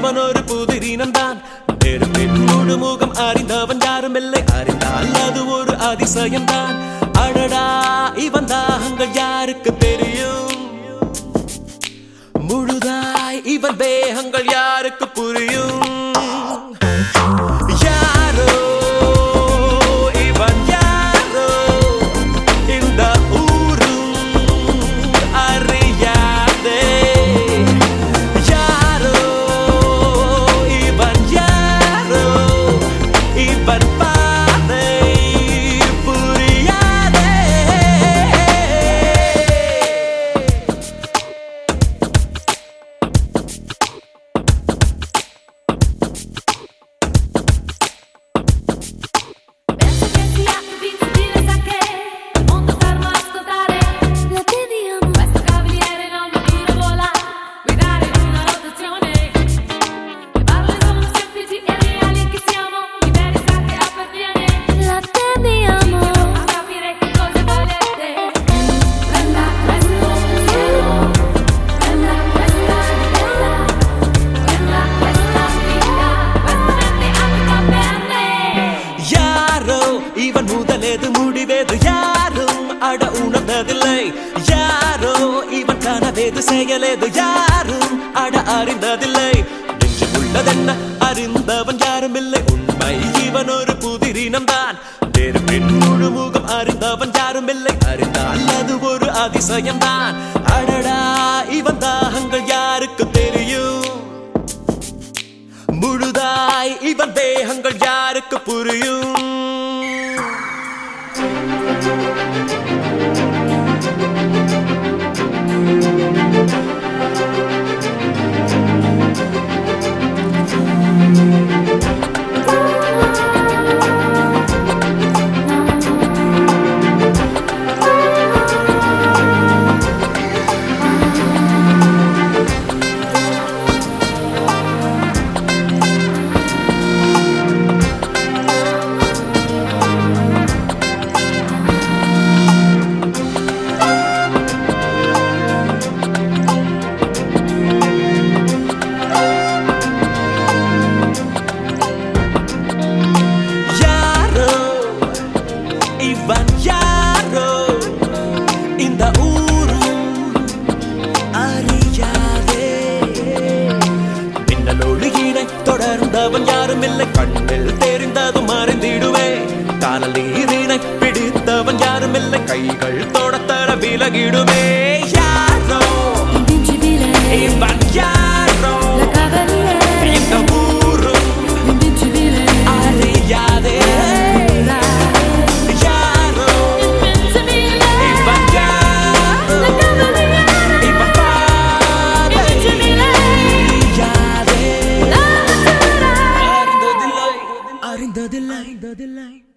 இவன் ஒரு புதிரினம் தான் பெருமென்னோடு முகம் அறிந்தவன் யாரும் இல்லை அறிந்தால் அது ஒரு அதிசயம் தான் அடடா இவன் தாகங்கள் யாருக்கு தெரியும் முழுதாய் இவன் தேகங்கள் யாருக்கு புரியும் யாரோ இவன் யாரோ இந்த ஊரும் அறியாதே யாரோ இவன் யாரோ இவன் பாதை புரியாதே Penso che sia invincibile, sa che il mondo fermo a ascoltare La teniamo Questo cavaliere non lo tira vola Guidare in una rotazione Le parole sono semplici e reali che siamo Liberi sa che appartiene La teniamo A capire che cosa volete Bella questo pensiero Bella questa bella Bella questa vita Questa mente abita bene யாரோ இவன் முதலெது முடிவேது யாரும் அட உணர்ந்ததில்லை யாரோ இவன் கனவேது செயலேது யாரும் அட அறிந்ததில்லை நெஞ்சில் உள்ளதென்ன அறிந்தவன் யாரும் இல்லை உண்மை இவன் ஒரு புதிரினம் தான் வேறு பெண் முழு முகம் அறிந்தவன் யாரும் இல்லை அறிந்தால் அது ஒரு அதிசயம் தான் அடடா இவன் தாகங்கள் யாருக்கு தெரியும் முழுதாய் இவன் தேகங்கள் யாருக்கு புரியும் யாரோ இவன் யாரோ இந்த ஊரும் அறியாதே மின்னலொழுகினை தொடர்ந்தவன் யாரும் இல்லை கண்ணில் தெரிந்ததும் மறைந்திடுவே காணல் நீரினை பிடித்தவன் யாரும் இல்லை கைகள் தொடத்தர விலகிடுவே யாரோ Invincibile இவன் யாரோ La cavaliere இந்த ஊரும் Invincibile அறியாதே யாரோ Invincibile இவன் யாரோ La cavaliere இவன் பாதை அறியாதே அறிந்ததில்லை அறிந்ததில்லை அறிந்ததில்லை